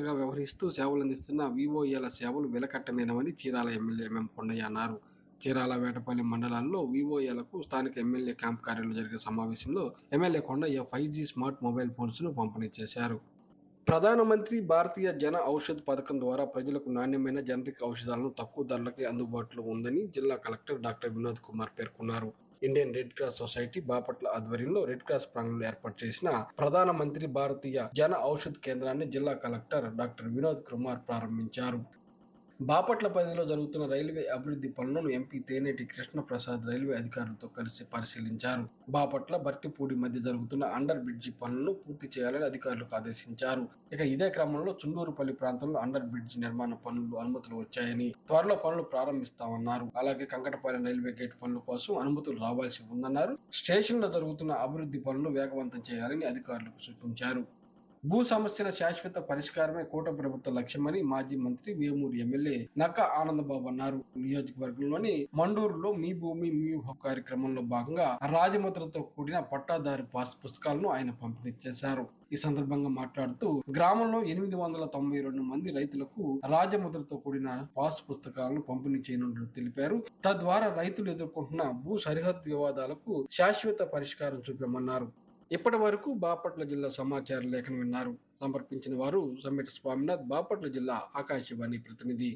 సంస్థగా వ్యవహరిస్తూ సేవలందిస్తున్న వివోఏల సేవలు వెలకట్టలేనవని చీరాల ఎమ్మెల్యే ఎంఎం కొండయ్య అన్నారు చీరాల వేటపల్లి మండలాల్లో వివోఏలకు స్థానిక ఎమ్మెల్యే క్యాంప్ కార్యాలయంలో జరిగిన సమావేశంలో MLA Kondaiah five G smart mobile phones ను పంపిణీ చేశారు ప్రధానమంత్రి భారతీయ జన ఔషధ్ పథకం ద్వారా ప్రజలకు నాణ్యమైన జనరిక్ ఔషధాలను తక్కువ ధరలకే అందుబాటులో ఉందని జిల్లా కలెక్టర్ డాక్టర్ వినోద్ కుమార్ పేర్కొన్నారు Indian red cross society Bapatla ఆధ్వర్యంలో రెడ్ క్రాస్ ప్రాంగణంలో ఏర్పాటు చేసిన ప్రధానమంత్రి భారతీయ జన ఔషధ్ కేంద్రాన్ని జిల్లా కలెక్టర్ డాక్టర్ వినోద్ కుమార్ ప్రారంభించారు బాపట్ల పరిధిలో జరుగుతున్న రైల్వే అభివృద్ధి పనులను ఎంపీ తేనేటి కృష్ణప్రసాద్ రైల్వే అధికారులతో కలిసి పరిశీలించారు బాపట్ల భర్తిపూడి మధ్య జరుగుతున్న అండర్ బ్రిడ్జి పనులను పూర్తి చేయాలని అధికారులకు ఆదేశించారు ఇక ఇదే క్రమంలో చుండూరుపల్లి ప్రాంతంలో అండర్ బ్రిడ్జి నిర్మాణ పనులు అనుమతులు వచ్చాయని త్వరలో పనులు ప్రారంభిస్తామన్నారు అలాగే కంకటపాలెం రైల్వే గేట్ పనుల కోసం అనుమతులు రావాల్సి ఉందన్నారు స్టేషన్ లో జరుగుతున్న అభివృద్ధి పనులు వేగవంతం చేయాలని అధికారులకు సూచించారు భూ సమస్యల శాశ్వత పరిష్కారమే కూట ప్రభుత్వ లక్ష్యమని మాజీ మంత్రి వేమూరి ఎమ్మెల్యే నక్క ఆనందబాబు అన్నారు నియోజకవర్గంలోని మండూరులో మీ భూమి మీ హక్కు కార్యక్రమంలో భాగంగా రాజముద్రతో కూడిన పట్టాదారు పాస్ పుస్తకాలను ఆయన పంపిణీ చేశారు ఈ సందర్భంగా మాట్లాడుతూ గ్రామంలో ఎనిమిది వందల తొంభై రెండు మంది రైతులకు రాజముద్రతో కూడిన పాస్ పుస్తకాలను పంపిణీ చేయనున్నట్లు తెలిపారు తద్వారా రైతులు ఎదుర్కొంటున్న భూ సరిహద్దు వివాదాలకు శాశ్వత పరిష్కారం చూపామన్నారు ఇప్పటి వరకు బాపట్ల జిల్లా సమాచార లేఖను విన్నారు సమర్పించిన వారు సమ్మెట స్వామినాథ్ బాపట్ల జిల్లా ఆకాశవాణి ప్రతినిధి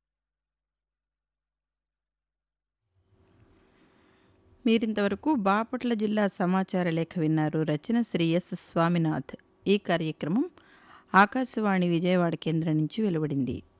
మీరింతవరకు బాపట్ల జిల్లా సమాచార లేఖ విన్నారు రచన శ్రీ ఎస్ స్వామినాథ్ ఈ కార్యక్రమం ఆకాశవాణి విజయవాడ కేంద్రం నుంచి వెలువడింది